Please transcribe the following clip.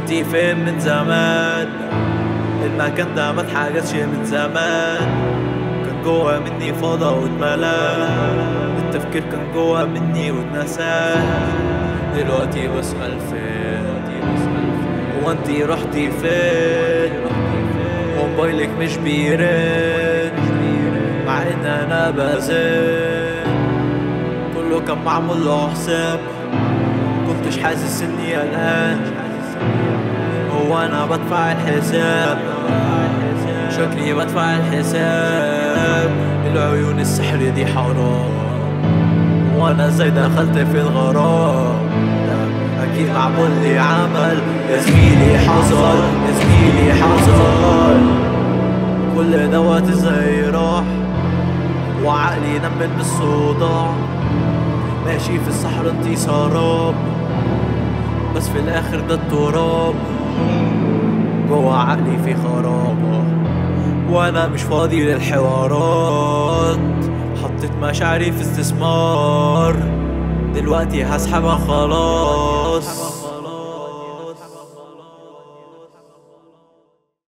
انتي فين من زمان المكان ده ما اتحجزش من زمان كان جوا مني فضا واتملى التفكير كان جوا مني واتنسى دلوقتي بسأل فين هو انتي رحتي فين موبايلك مش بيرن مع ان انا بزن كله كان معمول له حساب كنتش حاسس اني قلقان هو انا بدفع الحساب شكلي بدفع الحساب العيون السحر دي حرام وانا ازاي دخلت في الغرام ده اكيد معمول لي عمل يا زميلي حصل يا زميلي حصل كل دوت ازاي راح وعقلي نمت بالصداع ماشي في الصحراء انتي سراب بس في الاخر ده التراب جوا عقلي في خرابة وانا مش فاضي للحوارات حطيت مشاعري في استثمار دلوقتي هسحبها خلاص